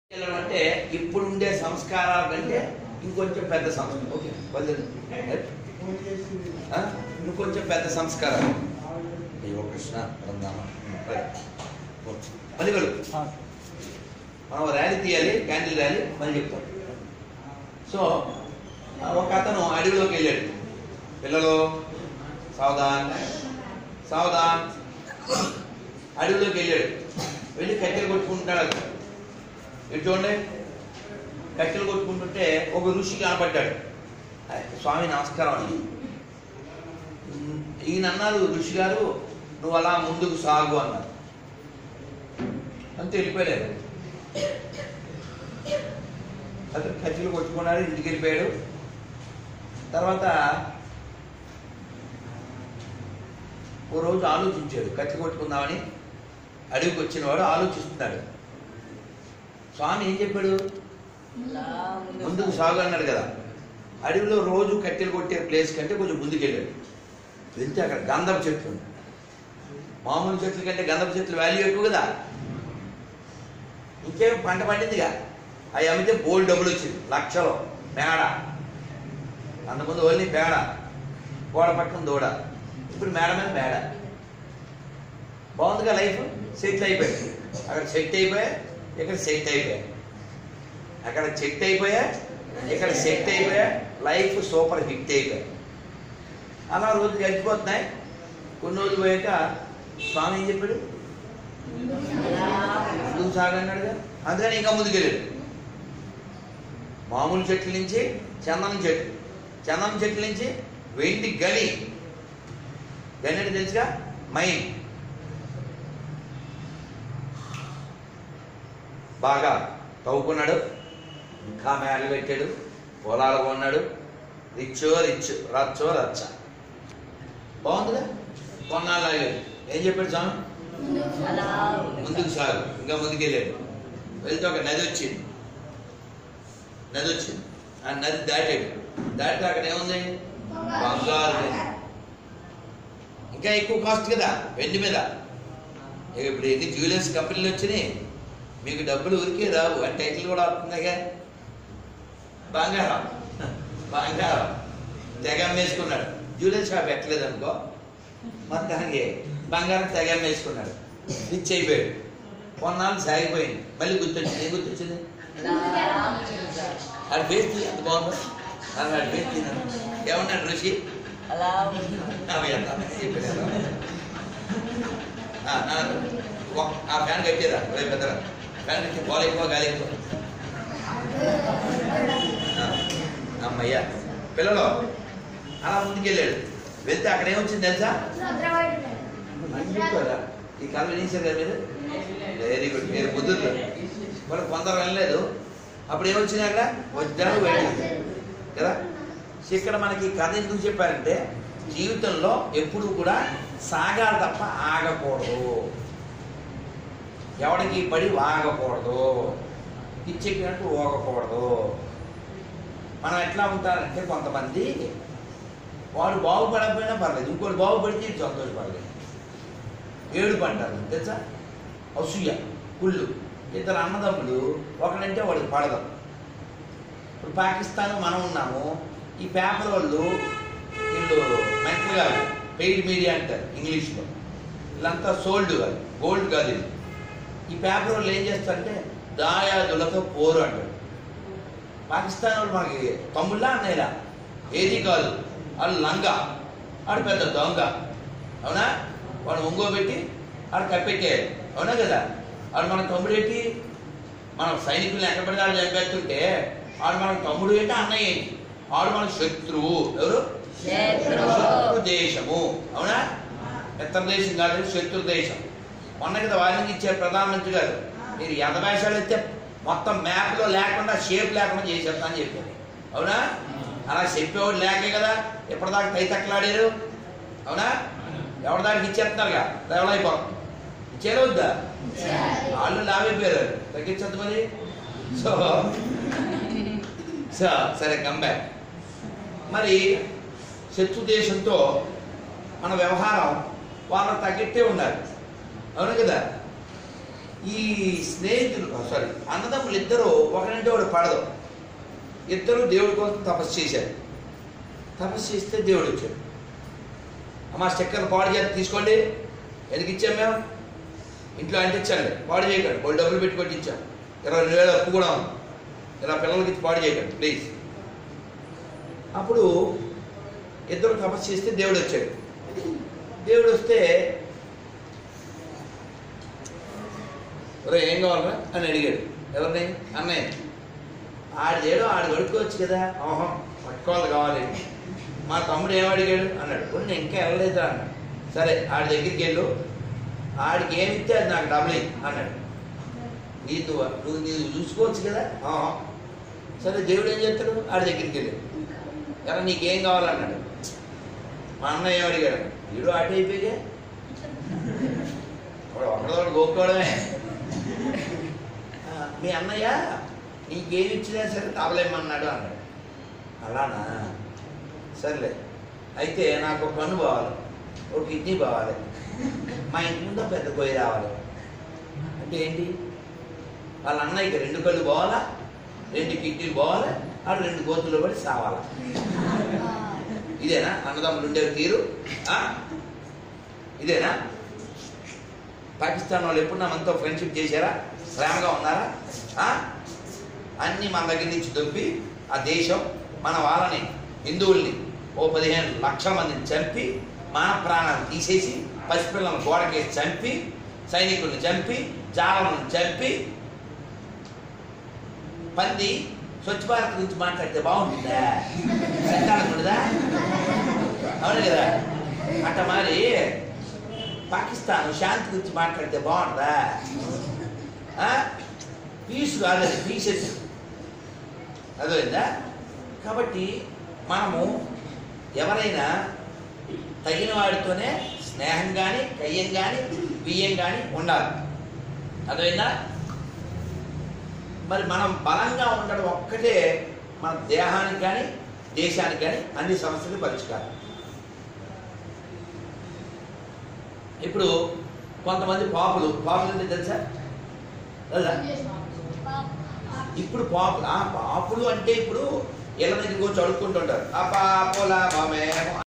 వెళ్ళడం అంటే ఇప్పుడు ఉండే సంస్కారాల కంటే ఇంకొంచెం పెద్ద సంస్కారం ఓకే వదిలేదు ఇంకొంచెం పెద్ద సంస్కారం అయ్యో కృష్ణ బృందామ మళ్ళీ వెళ్ళు మనం ర్యాలీ తీయాలి క్యాండిల్ ర్యాలీ మళ్ళీ చెప్తాం సో ఆ, ఒక అతను అడవిలోకి వెళ్ళాడు పిల్లలు సావధాన్ సావధాన్ అడవిలోకి వెళ్ళాడు వెళ్ళి కట్టెలు కొట్టుకుంటాడు అక్కడ ఇటు చూడండి కట్టెలు కొట్టుకుంటుంటే ఒక ఋషి కనపడ్డాడు "హాయ్, స్వామి నమస్కారం అండి "ఉమ్, ఈయన అన్నారు ఋషి గారు నువ్వు అలా ముందుకు సాగు అన్నారు అంతే వెళ్ళిపోయాడు అతను కట్టెలు కొట్టుకున్నాడు ఇంటికి వెళ్ళిపోయాడు తర్వాత ఓ రోజు ఆలోచించాడు కత్తి కొట్టుకుందామని అడవికి వచ్చిన వాడు ఆలోచిస్తున్నాడు స్వామి ఏం చెప్పాడు ముందుకు సాగు అన్నాడు కదా అడవిలో రోజు కట్టెలు కొట్టే ప్లేస్ కంటే కొంచెం ముందుకు వెళ్ళాడు వెళ్తే అక్కడ గంధపు చెట్లు ఉంది. మామూలు చెట్ల కంటే గంధపు చెట్లు వాల్యూ ఎక్కువ కదా ఇంకేం పంట పండిందిగా అవి అమ్మితే బోల్డ్ డబ్బులు వచ్చింది లక్షలు పేడ అంతకుముందు ఓన్లీ పేడ గోడ పక్కన దూడ ఇప్పుడు మేడ మీద మేడ బాగుందిగా లైఫ్ సెటిల్ అయిపోయింది అక్కడ సెట్ అయిపోయా ఇక్కడ సెట్ అయిపోయా అక్కడ చెట్ అయిపోయా ఇక్కడ సెట్ అయిపోయా లైఫ్ సూపర్ హిట్ అయిపోయా అలా రోజు గడిచిపోతున్నాయి కొన్ని రోజులు పోయాక స్వామి ఏం చెప్పాడు ముందుకు సాగన్నాడుగా అందుకని ఇంకా ముందుకెళ్ళాడు మామూలు చెట్ల నుంచి చందనం చెట్టు చందనం చెట్ల నుంచి వెండి గని గని అంటే తెలుసుగా మైన్ బాగా తవ్వుకున్నాడు ఇంకా మేడలు పెట్టాడు పొలాలు కొన్నాడు రిచ్చో రిచ్ రచ్చో రచ్చ బాగుందిగా కొన్నాళ్ళు ఆగాడు ఏం చెప్పాడు స్వామి ముందుకు సాగు ఇంకా ముందుకు వెళ్ళాడు వెళ్తే ఒక నది వచ్చింది నది వచ్చింది ఆ నది దాటాడు దాటితే అక్కడ ఏముంది బంగారు గని. ఇంకా ఎక్కువ కాస్ట్ కదా వెండి మీద ఇక ఇప్పుడు ఎన్ని జ్యువెలర్స్ కంపెనీలు వచ్చినాయి మీకు డబ్బులు ఉరికే రావు ఆ టైటిల్ కూడా వస్తుందిగా బంగారం బంగారం తెగ అమ్మేసుకున్నాడు జ్యువెలరీ షాప్ ఎక్కలేదు అనుకో మొత్తానికి బంగారం తెగ అమ్మేసుకున్నాడు రిచ్ అయిపోయాడు కొన్నాళ్ళు సాగిపోయింది మళ్ళీ గుర్తొచ్చింది ఏం గుర్తొచ్చింది ఆడి ఫేస్ తీ అంత బాగుంది ఆడి ఫేస్ తిన్నాను ఏమన్నాడు ఋషి అవి ఎంత చెప్పాను ఆ, ఆ, ఒక- ఆ ఫ్యాన్ కట్టిరా రేపు పెద్దరా ఫ్యాన్ కట్టి బాల్ ఎక్కువ గాలి ఎక్కువ ఆ, అమ్మయ్యా పిల్లలు అలా ముందుకెళ్ళాడు వెళ్తే అక్కడ ఏమొచ్చింది తెలుసా అని చెప్పారా ఈ కళ వినేశారు కదా మీరు వెరీ గుడ్ మీరు కుదురు వాళ్ళు కొందరు వెళ్ళలేదు అప్పుడు ఏమొచ్చింది అక్కడ వజ్రాలు వెళ్ళింది కదా సో ఇక్కడ మనకి ఈ కథ ఎందుకు చెప్పారంటే జీవితంలో ఎప్పుడు కూడా సాగాలి తప్ప ఆగకూడదు ఎవడికి పడి వాగకూడదు పిచ్చెక్కినట్టు ఓగకూడదు మనం ఎట్లా ఉంటారంటే కొంతమంది వాడు బాగుపడకపోయినా పర్లేదు ఇంకోటి బాగుపడితే ఇది సంతోషపడలేదు ఏడు పంటారు తెలుసా అసూయ కుళ్ళు ఇద్దరు అన్నదమ్ములు ఒకడంటే వాడికి పడదు ఇప్పుడు పాకిస్తాన్ మనం ఉన్నాము ఈ పేపర్ వాళ్ళు వీళ్ళు మెంటల్ కాదు పెయిడ్ మీడియా అంటారు ఇంగ్లీష్లో వీళ్ళంతా సోల్డ్ కాదు గోల్డ్ కాదు ఇది ఈ పేపర్ వాళ్ళు ఏం చేస్తారంటే దాయాదులతో పోరు అంటారు పాకిస్తాన్ వాళ్ళు మనకి తమ్ముళ్ళ అన్నయ్యలా ఏది కాదు వాళ్ళు లంగా ఆడు పెద్ద దొంగ అవునా వాడు ఒంగోబెట్టి ఆడు కప్పెట్టాడు అవునా కదా ఆడు మన తమ్ముడు ఏంటి మనం సైనికులను ఎక్కడ పడితే ఆడు చంపేస్తుంటే ఆడు మన తమ్ముడు ఏంటి అన్నయ్య ఏంటి ఆడు మన శత్రువు ఎవరు శత్రు దేశము అవునా మిత్ర దేశం కాదు శత్రు దేశం మొన్న కదా వార్నింగ్ ఇచ్చారు ప్రధానమంత్రి గారు మీరు ఎదవేషాలు అయితే మొత్తం మ్యాప్లో లేకుండా షేప్ లేకుండా చేసేస్తా అని చెప్పారు అవునా అలా చెప్పేవాడు లేకే కదా ఎప్పటిదాకా తైతక్కలాడారు అవునా ఎవరి దానికి ఇచ్చేస్తున్నారుగా డెవలప్ అయిపోతుంది ఇచ్చేదే వద్దా వాళ్ళు లావైపోయారు తగ్గించద్దు మరి సో సో సరే కంబ్యాక్ మరి శత్రు దేశంతో మన వ్యవహారం వాళ్ళ తగ్గట్టే ఉండాలి అవును కదా ఈ స్నేహితులు సారీ అన్నదమ్ములు ఇద్దరు ఒకరంటే వాడు పడదు ఇద్దరు దేవుడి కోసం తపస్సు చేశారు తపస్సు చేస్తే దేవుడు వచ్చాడు అమ్మా స్టిక్కర్ పాడు చేసి తీసుకోండి ఎందుకు ఇచ్చాం మేము ఇంట్లో అంటించండి పాడు చేయకండి వాళ్ళు డబ్బులు పెట్టి కొట్టించాం ఇరవై రెండు వేలు అప్పు కూడా ఉంది ఇలా పిల్లలకి ఇచ్చి పాడు చేయకండి ప్లీజ్ అప్పుడు ఇద్దరు తపస్సు చేస్తే దేవుడు వచ్చాడు దేవుడు వస్తే ఒరే ఏం కావాలరా అని అడిగాడు ఎవరిని అన్నయ్య ఆడిదేడో ఆడు కొడుకోవచ్చు కదా ఓహో పట్టుకోవాలి కావాలి మా తమ్ముడు ఏం అడిగాడు అన్నాడు "పోనీ నేను ఇంకా వెళ్ళలేదా అన్నాడు సరే ఆడి దగ్గరికి వెళ్ళు ఆడికి ఏమి ఇస్తే అది నాకు డబ్బులు ఇయ్యి" అన్నాడు నీ నువ్వు నువ్వు నీవు చూసుకోవచ్చు కదా "ఆహా." సరే దేవుడు ఏం చేస్తాడు ఆడి దగ్గరికి వెళ్ళు ఎలా నీకేం కావాలన్నాడు మా అన్న ఏం అడిగాడు వీడు అటు అయిపోయిగా వాడు ఒకడోడు గోక్కోవడమే "ఆ, మీ అన్నయ్య నీకేమి ఇచ్చినా సరే తాగలేమన్నాడు అన్నాడు అలానా సర్లే అయితే నాకు ఒక కన్ను పోవాలి ఒక కిడ్నీ పోవాలి మా ఇంటి ముందు పెద్ద కొయ్యి రావాలి అంటే ఏంటి వాళ్ళ అన్నయ్యకి రెండు కళ్ళు పోవాలా రెండు కిడ్నీలు పోవాలా ఆడు రెండు గోతులు పడి సావాలా ఇదేనా అన్నదమ్ములు ఉండే తీరు ఆ? ఇదేనా పాకిస్తాన్ వాళ్ళు ఎప్పుడు మనతో ఫ్రెండ్షిప్ చేశారా ప్రేమగా ఉన్నారా ఆ? అన్ని మన దగ్గర నుంచి దొబ్బి ఆ దేశం మన వాళ్ళని హిందువుల్ని ఓ పదిహేను లక్షల మందిని చంపి మన ప్రాణాలు తీసేసి పసిపిల్లలను గోడకేసి చంపి సైనికుల్ని చంపి జాలను చంపి పంది స్వచ్ఛ భారత్ గురించి మాట్లాడితే బాగుంటుందా సంతానం ఉండదా అవును కదా అట్ట మరి పాకిస్తాన్ శాంతి గురించి మాట్లాడితే బాగుంటుందా పీస్ కాదు పీసెస్ అర్థమైందా కాబట్టి మనము ఎవరైనా తగిన వాడితోనే స్నేహం కానీ కయ్యం కానీ బియ్యం కానీ ఉండాలి అర్థమైందా మరి మనం బలంగా ఉండడం ఒక్కటే మన దేహానికి కానీ దేశానికి కానీ అన్ని సమస్యలు పరిష్కారం ఇప్పుడు కొంతమంది పాపులు పాపులు అంటే తెలుసా తెలుసా ఇప్పుడు పాపులు ఆ పాపులు అంటే ఇప్పుడు ఇళ్ళ దగ్గరికి వచ్చి అడుక్కుంటుంటారు ఆ పాపుల మమేమో